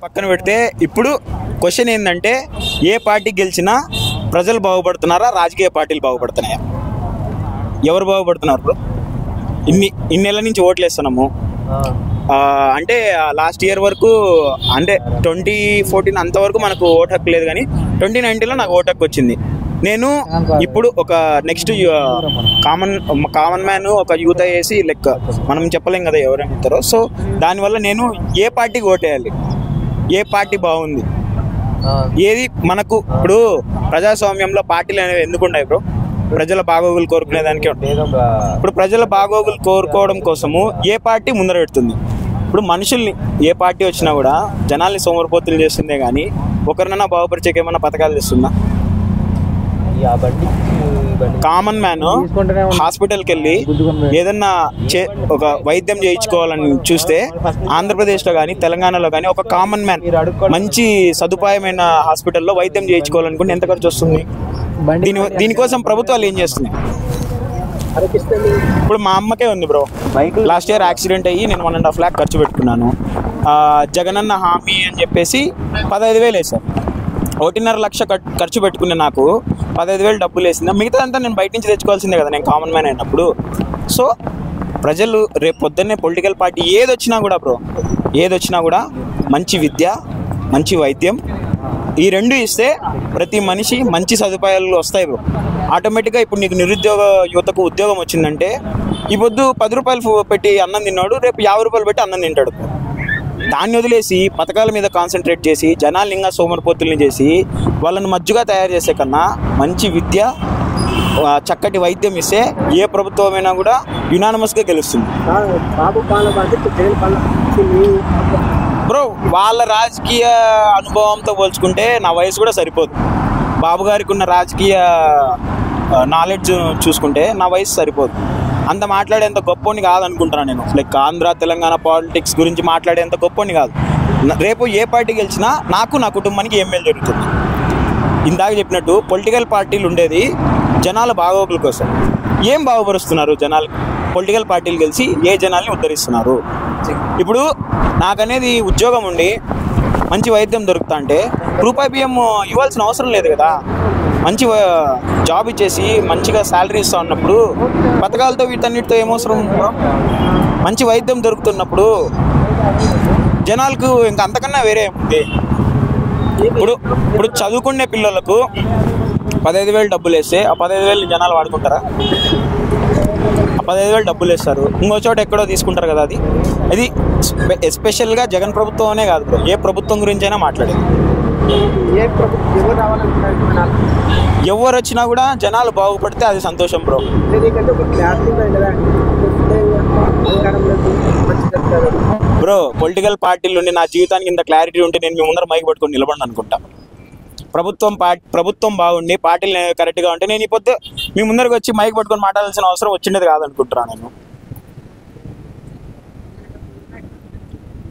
పక్కన పెడితే ఇప్పుడు క్వశ్చన్ ఏంటంటే ఏ పార్టీ గెలిచినా ప్రజలు బాగుపడుతున్నారా రాజకీయ పార్టీలు బాగుపడుతున్నాయా ఎవరు బాగుపడుతున్నారు బ్రో ఇన్ని ఇన్నేళ్ళ నుంచి ఓట్లు వేస్తున్నాము ఆ, అంటే లాస్ట్ ఇయర్ వరకు అంటే ట్వంటీ ఫోర్టీన్ అంతవరకు మనకు ఓటు హక్కు లేదు కానీ ట్వంటీ నైన్టీన్లో నాకు ఓటు హక్కు వచ్చింది నేను ఇప్పుడు ఒక నెక్స్ట్ కామన్ కామన్ మ్యాన్ ఒక యూత్ వేసి లెక్క మనం చెప్పలేం కదా ఎవరైనా ఇస్తారో సో దానివల్ల నేను ఏ పార్టీకి ఓటేయాలి ఏ పార్టీ బాగుంది ఏది మనకు ఇప్పుడు ప్రజాస్వామ్యంలో పార్టీలు అనేవి ఎందుకు ఉన్నాయి బ్రో ప్రజల బాగోగులు కోరుకునే దానికే ఉంటాయి ఇప్పుడు ప్రజల బాగోగులు కోరుకోవడం కోసము ఏ పార్టీ ముందర పెడుతుంది ఇప్పుడు మనుషుల్ని ఏ పార్టీ వచ్చినా కూడా జనాల్ని సోమరిపోతులు చేస్తుందే కానీ ఒకరినైనా బాగుపరిచేకి ఏమైనా పథకాలు తెస్తుందా కామన్ మ్యాన్ హాస్పిటల్కి వెళ్ళి ఏదన్నా చే ఒక వైద్యం చేయించుకోవాలని చూస్తే ఆంధ్రప్రదేశ్లో కానీ తెలంగాణలో కానీ ఒక కామన్ మ్యాన్ మంచి సదుపాయమైన హాస్పిటల్లో వైద్యం చేయించుకోవాలనుకుంటే ఎంత ఖర్చు వస్తుంది దీని దీనికోసం ప్రభుత్వాలు ఏం చేస్తున్నాయి ఇప్పుడు మా అమ్మకే ఉంది బ్రో లాస్ట్ ఇయర్ యాక్సిడెంట్ అయ్యి నేను వన్ అండ్ హాఫ్ ల్యాక్ ఖర్చు పెట్టుకున్నాను ఆ, జగనన్న హామీ అని చెప్పేసి పదహైదు వేలు వేశారు ఒకటిన్నర లక్ష ఖర్- ఖర్చు పెట్టుకునే నాకు పదహైదు వేలు డబ్బులు వేసింది మిగతా అంతా నేను బయట నుంచి తెచ్చుకోవాల్సిందే కదా నేను కామన్ మ్యాన్ అయినప్పుడు సో ప్రజలు రేపు పొద్దున్నే పొలిటికల్ పార్టీ ఏది వచ్చినా కూడా బ్రో ఏది వచ్చినా కూడా మంచి విద్య మంచి వైద్యం ఈ రెండు ఇస్తే ప్రతి మనిషి మంచి సదుపాయాలు వస్తాయి బ్రో ఆటోమేటిక్గా ఇప్పుడు నీకు నిరుద్యోగ యువతకు ఉద్యోగం వచ్చిందంటే ఈ పొద్దు పది రూపాయలు ఫు- పెట్టి అన్నం తిన్నాడు రేపు యాభై రూపాయలు పెట్టి అన్నం తింటాడు దాన్ని వదిలేసి పథకాల మీద కాన్సన్ట్రేట్ చేసి జనాలు ఇంకా సోమరిపోతుల్ని చేసి వాళ్ళని మజ్జుగా తయారు చేసే కన్నా మంచి విద్య ఆ, చక్కటి వైద్యం ఇస్తే ఏ ప్రభుత్వమైనా కూడా యునానమస్గా గెలుస్తుంది బాబు పాలన బాధ్యత జగన్ పాలన బ్రో వాళ్ళ రాజకీయ అనుభవంతో పోల్చుకుంటే నా వయసు కూడా సరిపోదు బాబు గారికి ఉన్న రాజకీయ నాలెడ్జ్ చూసుకుంటే నా వయసు సరిపోదు అంత మాట్లాడేంత గొప్పని కాదనుకుంటున్నాను నేను లైక్ ఆంధ్ర తెలంగాణ పాలిటిక్స్ గురించి మాట్లాడేంత గొప్పని కాదు నా- రేపు ఏ పార్టీ గెలిచినా నాకు నా కుటుంబానికి ఏం మేలు జరుగుతుంది ఇందాక చెప్పినట్టు పొలిటికల్ పార్టీలు ఉండేది జనాల బాగోగుల కోసం ఏం బాగుపరుస్తున్నారు జనాలు పొలిటికల్ పార్టీలు గెలిచి ఏ జనాల్ని ఉద్ధరిస్తున్నారు ఇప్పుడు నాకనేది ఉద్యోగం ఉండి మంచి వైద్యం దొరుకుతా అంటే రూపాయి బియ్యం ఇవ్వాల్సిన అవసరం లేదు కదా మంచి వ- జాబ్ ఇచ్చేసి మంచిగా శాలరీ ఇస్తా ఉన్నప్పుడు పథకాలతో వీటన్నిటితో ఏమవసరం bro? మంచి వైద్యం దొరుకుతున్నప్పుడు జనాలకు ఇంకా అంతకన్నా వేరే ఏముంది ఇప్పుడు ఇప్పుడు చదువుకునే పిల్లలకు పదహైదు వేలు డబ్బులు వేస్తే ఆ పదహైదు వేలు జనాలు వాడుకుంటారా ఆ పదహైదు వేలు డబ్బులు వేస్తారు ఇంకో చోట ఎక్కడో తీసుకుంటారు కదా అది ఇది స్పె- ఎస్పెషల్గా జగన్ ప్రభుత్వం అనే కాదు bro. ఏ ప్రభుత్వం గురించి అయినా మాట్లాడేది ఏ ప్రభుత్వం ఎవరు రావాలనుకున్నారు జనాలు ఎవరు వచ్చినా కూడా జనాలు బాగుపడితే అది సంతోషం బ్రో అంటే నీకంటే ఒక క్లారిటీ ఉంది కదా అధికారంలోకి మంచి చెప్తారు బ్రో పొలిటికల్ పార్టీలు ఉండి నా జీవితానికి ఇంత క్లారిటీ ఉంటే నేను మీ ముందర మైక్ పట్టుకొని నిలబడి అనుకుంటా ప్రభుత్వం పార్టీ ప్రభుత్వం బాగుండి పార్టీలు కరెక్ట్గా ఉంటే నేను ఈ పొద్దు మీ ముందరకు వచ్చి మైక్ పట్టుకొని మాట్లాడాల్సిన అవసరం వచ్చిండేది కాదనుకుంటున్నాను నేను